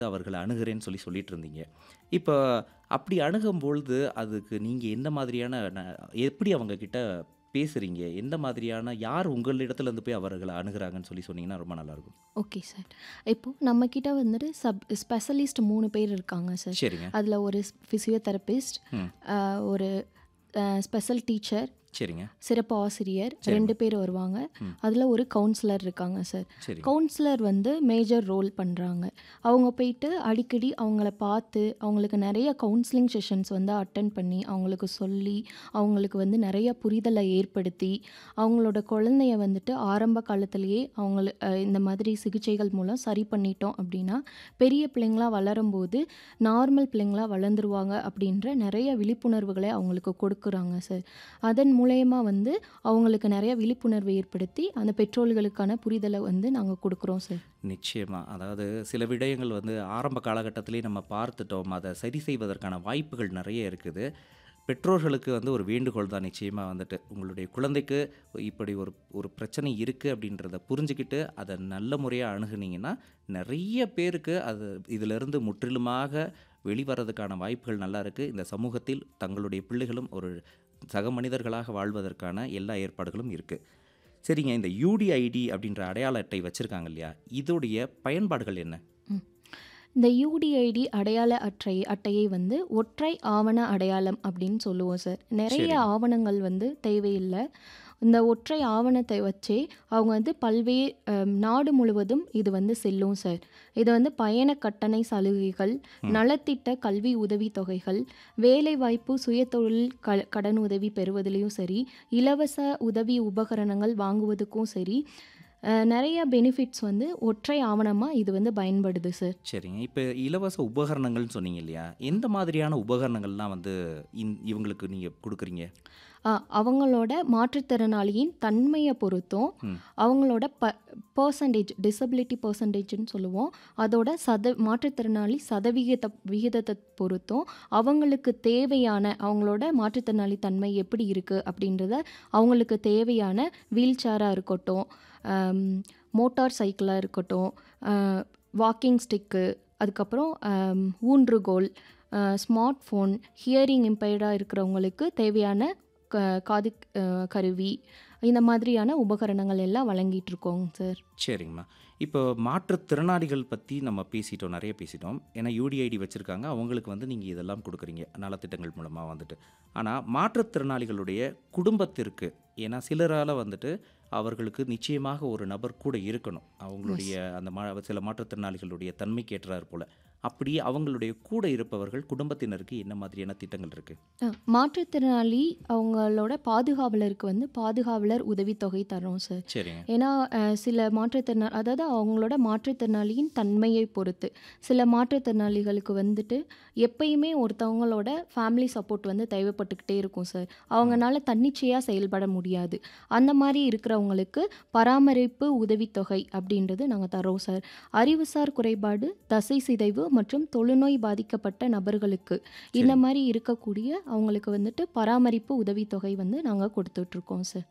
அவர்கள அணுகுறேன்னு சொல்லி சொல்லிட்டு இருந்தீங்க. இப்ப அப்படி அணுகும்பொழுது, அதுக்கு நீங்க எந்த மாதிரியான ந எப்படி அவங்க கிட்ட பேசுறீங்க? எந்த மாதிரியான யார் உங்களிடத்திலருந்து போய் அவர்கள அணுகுறாங்கன்னு சொல்லி சொன்னீங்கன்னா ரொம்ப நல்லாயிருக்கும். Okay sir. இப்போ நம்மகிட்ட வந்துட்டு சப் ஸ்பெஷலிஸ்ட் 3 பேர் இருக்காங்க சார். சரிங்க. அதில ஒரு ஃபிசியோதெரபிஸ்ட், ம். அ ஒரு அ ஸ்பெஷல் டீச்சர், சரிங்க. சிறப்பு ஆசிரியர் சரிங்க. 2 பேர் வருவாங்க. ம். அதில ஒரு கவுன்சிலர் இருக்காங்க சார். சரிங்க. கவுன்சிலர் வந்து மேஜர் ரோல் பண்றாங்க. அவங்க போயிட்டு அடிக்கடி அவங்கள பார்த்து, அவங்களுக்கு நெறைய கவுன்சிலிங் செஷன்ஸ் வந்து அட்டெண்ட் பண்ணி, அவங்களுக்கு சொல்லி, அவங்களுக்கு வந்து நெறைய புரிதல ஏற்படுத்தி, அவங்களோட குழந்தைய வந்துட்டு ஆரம்ப காலத்திலேயே அவங்கள அ இந்த மாதிரி சிகிச்சைகள் மூலம் சரி பண்ணிட்டோம் அப்படின்னா, பெரிய பிள்ளைங்களா வளரும்போது நார்மல் பிள்ளைங்களா வளர்ந்துருவாங்க அப்படின்ற நெறைய விழிப்புணர்வுகள அவங்களுக்கு கொடுக்குறாங்க சார். அதன் மூலியமா வந்து அவங்களுக்கு நெறைய விழிப்புணர்வு ஏற்படுத்தி, அந்த பெற்றோர்களுக்கான புரிதல வந்து நாங்க குடுக்குறோம் சார். நிச்சயமா. அதாவது சில விடயங்கள் வந்து ஆரம்ப காலகட்டத்திலேயே நம்ம பார்த்துட்டோம். அத சரி செய்வதற்கான வாய்ப்புகள் நெறைய இருக்குது. பெற்றோர்களுக்கு வந்து ஒரு வேண்டுகோள் தான் நிச்சயமா வந்துட்டு, உங்களுடைய குழந்தைக்கு இப்படி ஒரு ஒரு பிரச்சனை இருக்கு அப்படின்றத புரிஞ்சுக்கிட்டு, அத நல்ல முறையா அணுகுனீங்கன்னா, நெறைய பேருக்கு அது இதிலிருந்து முற்றிலுமாக வெளிவரதுக்கான வாய்ப்புகள் நல்லா இருக்கு. இந்த சமூகத்தில் தங்களுடைய பிள்ளைகளும் ஒரு சக மனிதர்களாக வாழ்வதற்கான எல்லா ஏற்பாடுகளும் இருக்கு. சரிங்க. இந்த யுடிஐடி அப்படின்ற அடையாள அட்டை வச்சிருக்காங்க இல்லையா? இதோடைய பயன்பாடுகள் என்ன? ம். இந்த யுடிஐடி அடையாள அட்டை அட்டையை வந்து ஒற்றை ஆவண அடையாளம் அப்படின்னு சொல்லுவோம் சார். நெறைய சரிங்க. ஆவணங்கள் வந்து தேவையில்ல. இந்த ஒற்றை ஆவணத்தை வச்சே அவங்க வந்து பல்வே அ நாடு முழுவதும் இது வந்து செல்லும் சார். இது வந்து பயண கட்டணை சலுகைகள், ம். நலத்திட்ட கல்வி உதவித் தொகைகள், வேலைவாய்ப்பு சுயதொழில் க கடனுதவி பெறுவதிலயும் சரி, இலவச உதவி உபகரணங்கள் வாங்குவதுக்கும் சரி, அ நெறைய பெனிஃபிட்ஸ் வந்து ஒற்றை ஆவணமா இது வந்து பயன்படுது சார். சரிங்க. இப்ப இலவச உபகரணங்கள்னு சொன்னீங்க இல்லையா? எந்த மாதிரியான உபகரணங்கள்லாம் வந்து இன் இவங்களுக்கு நீங்க குடுக்குறீங்க? ஆ அவங்களோட மாற்றுத்திறனாளியின் தன்மைய பொறுத்தும், ம். அவங்களோட ப பெர்சன்டேஜ் டிசபிலிட்டி பெர்சன்டேஜ்ன்னு சொல்லுவோம். அதோட சத மாற்றுத்திறனாளி சதவிகித விகிதத்த பொறுத்தும், அவங்களுக்கு தேவையான அவங்களோட மாற்றுத்திறனாளி தன்மை எப்படி இருக்கு அப்படின்றத அவங்களுக்கு தேவையான வீல் சேரா இருக்கட்டும், அம் மோட்டார் சைக்கிளா இருக்கட்டும், அ வாக்கிங் ஸ்டிக்கு, அதுக்கப்புறம் அம் ஊன்றுகோல், அ ஸ்மார்ட் ஃபோன், ஹியரிங் இம்பெயர்டா இருக்கிறவங்களுக்கு தேவையான க காது அ கருவி, இந்த மாதிரியான உபகரணங்கள் எல்லாம் வழங்கிட்டு இருக்கோங்க சார். சரிங்கம்மா. இப்போ மாற்றுத்திறனாளிகள் பத்தி நம்ம பேசிட்டோம். நெறைய பேசிட்டோம். ஏன்னா யுடிஐடி வச்சிருக்காங்க. அவங்களுக்கு வந்து நீங்க இதெல்லாம் குடுக்குறீங்க. நலத்திட்டங்கள் மூலமா வந்துட்டு. ஆனா மாற்றுத்திறனாளிகளுடைய குடும்பத்திற்கு ஏன்னா சிலரால வந்துட்டு அவர்களுக்கு நிச்சயமாக ஒரு நபர் கூட இருக்கணும். எஸ். அவங்களுடைய அந்த மா சில மாற்றுத்திறனாளிகளுடைய தன்மைக்கு ஏற்றார் போல. அப்படி அவங்களுடைய கூட இருப்பவர்கள் குடும்பத்தினருக்கு என்ன மாதிரியான திட்டங்கள் இருக்கு? அ மாற்றுத்திறனாளி அவங்களோட பாதுகாவலருக்கு வந்து பாதுகாவலர் உதவித்தொகை தர்றோம் சார். சரிங்க. ஏன்னா அ சில மாற்றுத்திறனா அதாவது அவங்களோட மாற்றுத்திறனாளியின் தன்மையை பொறுத்து. சில மாற்றுத்திறனாளிகளுக்கு வந்துட்டு எப்பயுமே ஒருத்தவங்களோட ஃபேமிலி சப்போர்ட் வந்து தேவைப்பட்டுக்கிட்டே இருக்கும் சார். ம். அவங்கனால தன்னிச்சையா செயல்பட முடியாது. அந்த மாரி இருக்கிறவங்களுக்கு பராமரிப்பு உதவித்தொகை அப்படின்றது நாங்க தர்றோம் சார். அறிவுசார் குறைபாடு, தசை சிதைவு மற்றும் தொழுநோய் பாதிக்கப்பட்ட நபர்களுக்கு இந்த சரிங்க. மாரி இருக்கக்கூடிய அவங்களுக்கு வந்துட்டு பராமரிப்பு உதவித்தொகை வந்து நாங்க குடுத்துட்ருக்கோம் சார்.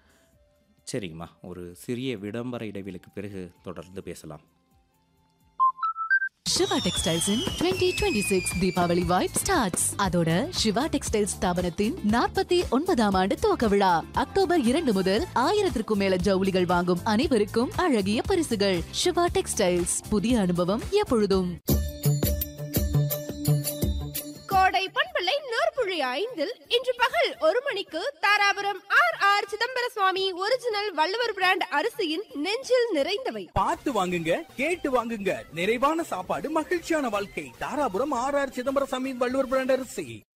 சரிங்கம்மா. ஒரு சிறிய விளம்பர இடைவேளைக்கு பிறகு தொடர்ந்து பேசலாம். Siva textiles in 2026 Deepavali vibe starts. அதோட சிவா டெக்ஸ்டைல்ஸ் ஸ்தாபனத்தின் 49ஆம் ஆண்டு துவக்க விழா. அக்டோபர் 2 முதல் ஆயிரத்திற்கும் மேல ஜவுளிகள் வாங்கும் அனைவருக்கும் அழகிய பரிசுகள். சிவா டெக்ஸ்டைல்ஸ் புதிய அனுபவம் எப்பொழுதும். கோடை பண்பலை நூற்புழி ஐந்தில் இன்று பகல் ஒரு மணிக்கு Dharapuram R R Chidambara Swami original Valluvar brand அரிசியின் நெஞ்சில் நிறைந்தவை பார்த்து வாங்குங்க கேட்டு வாங்குங்க நிறைவான சாப்பாடு மகிழ்ச்சியான வாழ்க்கை தாராபுரம் ஆர் ஆர் சிதம்பரம் சாமி வள்ளுவர் பிராண்ட் அரிசி